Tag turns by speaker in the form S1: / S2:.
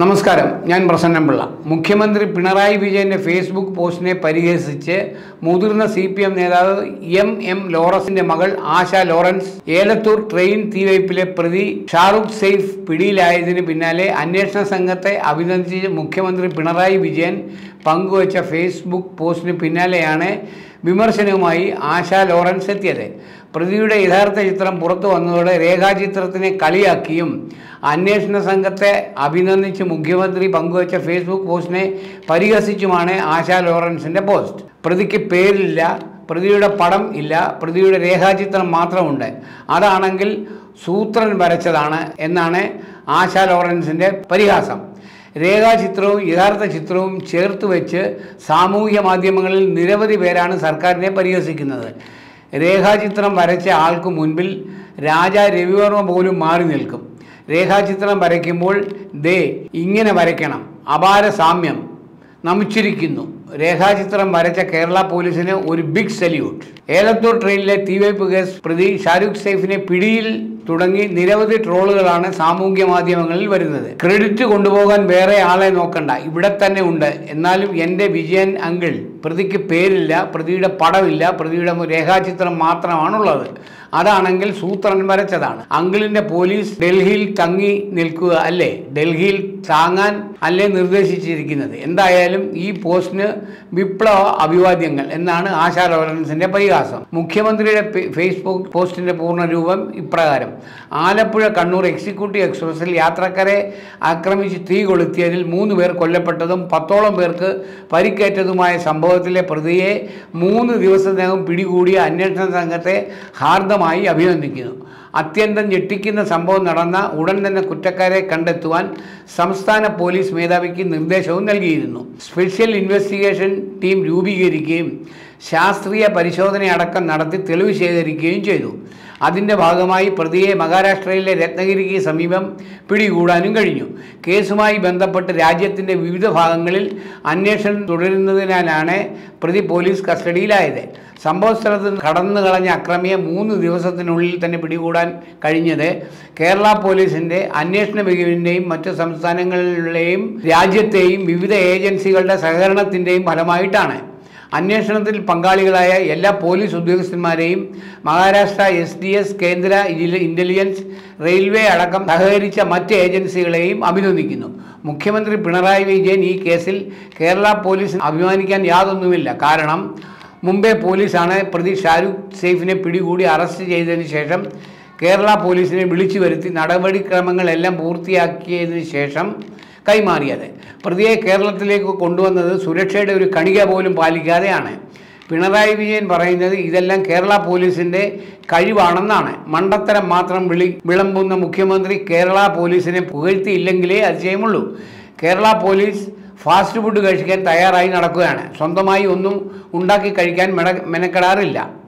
S1: നമസ്കാരം ഞാൻ പ്രസന്നപിള്ള മുഖ്യമന്ത്രി പിണറായി വിജയന്റെ ഫേസ്ബുക്ക് പോസ്റ്റിനെ പരിഹസിച്ച് മുതിർന്ന സി പി എം നേതാവ് എം എം ലോറൻസിന്റെ മകൾ ആശ ലോറൻസ് ഏലത്തൂർ ട്രെയിൻ തീവയ്പിലെ പ്രതി ഷാറുഖ് സെയ്ഫ് പിടിയിലായതിന് പിന്നാലെ അന്വേഷണ സംഘത്തെ അഭിനന്ദിച്ച് മുഖ്യമന്ത്രി പിണറായി വിജയൻ പങ്കുവച്ച ഫേസ്ബുക്ക് പോസ്റ്റിന് പിന്നാലെയാണ് വിമർശനവുമായി ആശ ലോറൻസ് എത്തിയത് പ്രതിയുടെ യഥാർത്ഥ ചിത്രം പുറത്തു വന്നതോടെ രേഖാചിത്രത്തിനെ കളിയാക്കിയും അന്വേഷണ സംഘത്തെ അഭിനന്ദിച്ച് മുഖ്യമന്ത്രി പങ്കുവച്ച ഫേസ്ബുക്ക് പോസ്റ്റിനെ പരിഹസിച്ചുമാണ് ആശ ലോറൻസിൻ്റെ പോസ്റ്റ് പ്രതിക്ക് പേരില്ല പ്രതിയുടെ പടം ഇല്ല പ്രതിയുടെ രേഖാചിത്രം മാത്രമുണ്ട് അതാണെങ്കിൽ സൂത്രൻ വരച്ചതാണ് എന്നാണ് ആശ ലോറൻസിൻ്റെ പരിഹാസം രേഖാചിത്രവും യഥാർത്ഥ ചിത്രവും ചേർത്ത് വെച്ച് സാമൂഹ്യ മാധ്യമങ്ങളിൽ നിരവധി പേരാണ് സർക്കാരിനെ പരിഹസിക്കുന്നത് രേഖാചിത്രം വരച്ച ആൾക്ക് മുൻപിൽ രാജാ രവിവർമ്മ പോലും മാറി നിൽക്കും രേഖാചിത്രം വരയ്ക്കുമ്പോൾ ദേ ഇങ്ങനെ വരയ്ക്കണം അപാര സാമ്യം നമിച്ചിരിക്കുന്നു രേഖാചിത്രം വരച്ച കേരള പോലീസിന് ഒരു ബിഗ് സല്യൂട്ട് ഏലത്തൂർ ട്രെയിനിലെ തീവയ്പ് കേസ് പ്രതി ഷാരൂഖ് സൈഫിനെ പിടിയിൽ തുടങ്ങി നിരവധി ട്രോളുകളാണ് സാമൂഹ്യ മാധ്യമങ്ങളിൽ വരുന്നത് ക്രെഡിറ്റ് കൊണ്ടുപോകാൻ വേറെ ആളെ നോക്കണ്ട ഇവിടെ തന്നെ ഉണ്ട് എന്നാലും എൻ്റെ വിജയൻ അങ്കിൾ പ്രതിക്ക് പേരില്ല പ്രതിയുടെ പടമില്ല പ്രതിയുടെ രേഖാചിത്രം മാത്രമാണുള്ളത് അതാണെങ്കിൽ സൂത്രൻ വരച്ചതാണ് അങ്കിളിന്റെ പോലീസ് ഡൽഹിയിൽ തങ്ങി നിൽക്കുക അല്ലേ ഡൽഹിയിൽ താങ്ങാൻ അല്ലേ നിർദ്ദേശിച്ചിരിക്കുന്നത് എന്തായാലും ഈ പോസ്റ്റിന് വിപ്ലവ അഭിവാദ്യങ്ങൾ എന്നാണ് ആശാ ലോറൻസിന്റെ പരിഹാസം മുഖ്യമന്ത്രിയുടെ ഫെ- ഫേസ്ബുക്ക് പോസ്റ്റിന്റെ പൂർണ്ണ രൂപം ഇപ്രകാരം ആലപ്പുഴ കണ്ണൂർ എക്സിക്യൂട്ടീവ് എക്സ്പ്രസിൽ യാത്രക്കാരെ ആക്രമിച്ച് തീ കൊളുത്തിയതിൽ മൂന്ന് പേർ കൊല്ലപ്പെട്ടതും പത്തോളം പേർക്ക് പരിക്കേറ്റതുമായ സംഭവത്തിലെ പ്രതിയെ മൂന്ന് ദിവസത്തിനകം പിടികൂടിയ അന്വേഷണ സംഘത്തെ ഹാർദമായി അഭിനന്ദിക്കുന്നു അത്യന്തം ഞെട്ടിക്കുന്ന സംഭവം നടന്ന ഉടൻ തന്നെ കുറ്റക്കാരെ കണ്ടെത്തുവാൻ സംസ്ഥാന പോലീസ് മേധാവിക്ക് നിർദ്ദേശവും നൽകിയിരുന്നു സ്പെഷ്യൽ ഇൻവെസ്റ്റിഗേഷൻ ടീം രൂപീകരിക്കുകയും ശാസ്ത്രീയ പരിശോധനയടക്കം നടത്തി തെളിവ് ശേഖരിക്കുകയും ചെയ്തു അതിൻ്റെ ഭാഗമായി പ്രതിയെ മഹാരാഷ്ട്രയിലെ രത്നഗിരിക്ക് സമീപം പിടികൂടാനും കഴിഞ്ഞു കേസുമായി ബന്ധപ്പെട്ട് രാജ്യത്തിൻ്റെ വിവിധ ഭാഗങ്ങളിൽ അന്വേഷണം തുടരുന്നതിനാലാണ് പ്രതി പോലീസ് കസ്റ്റഡിയിലായത് സംഭവസ്ഥലത്ത് നിന്ന് കടന്നു കളഞ്ഞ അക്രമിയെ മൂന്ന് ദിവസത്തിനുള്ളിൽ തന്നെ പിടികൂടാൻ കഴിഞ്ഞത് കേരള പോലീസിൻ്റെ അന്വേഷണ മികവിൻ്റെയും മറ്റ് സംസ്ഥാനങ്ങളിലെയും രാജ്യത്തെയും വിവിധ ഏജൻസികളുടെ സഹകരണത്തിൻ്റെയും ഫലമായിട്ടാണ് അന്വേഷണത്തിൽ പങ്കാളികളായ എല്ലാ പോലീസ് ഉദ്യോഗസ്ഥന്മാരെയും മഹാരാഷ്ട്ര എസ് ഡി എസ് കേന്ദ്ര ഇല- ഇന്റലിജൻസ് റെയിൽവേ അടക്കം സഹകരിച്ച മറ്റ് ഏജൻസികളെയും അഭിനന്ദിക്കുന്നു മുഖ്യമന്ത്രി പിണറായി വിജയൻ ഈ കേസിൽ കേരള പോലീസിന് അഭിമാനിക്കാൻ യാതൊന്നുമില്ല കാരണം മുംബൈ പോലീസാണ് പ്രതി ഷാരൂഖ് സെയ്ഫിനെ പിടികൂടി അറസ്റ്റ് ചെയ്തതിന് ശേഷം കേരള പോലീസിനെ വിളിച്ചു വരുത്തി നടപടിക്രമങ്ങളെല്ലാം പൂർത്തിയാക്കിയതിന് ശേഷം കൈമാറിയത് പ്രതിയെ കേരളത്തിലേക്ക് കൊണ്ടുവന്നത് സുരക്ഷയുടെ ഒരു കണിക പോലും പാലിക്കാതെയാണ് പിണറായി വിജയൻ പറയുന്നത് ഇതെല്ലാം കേരള പോലീസിൻ്റെ കഴിവാണെന്നാണ് മണ്ടത്തരം മാത്രം വിളി വിളമ്പുന്ന മുഖ്യമന്ത്രി കേരള പോലീസിനെ പുകഴ്ത്തിയില്ലെങ്കിലേ അതിശയമുള്ളൂ കേരള പോലീസ് ഫാസ്റ്റ് ഫുഡ് കഴിക്കാൻ തയ്യാറായി നടക്കുകയാണ് സ്വന്തമായി ഒന്നും ഉണ്ടാക്കി കഴിക്കാൻ മെന മെനക്കെടാറില്ല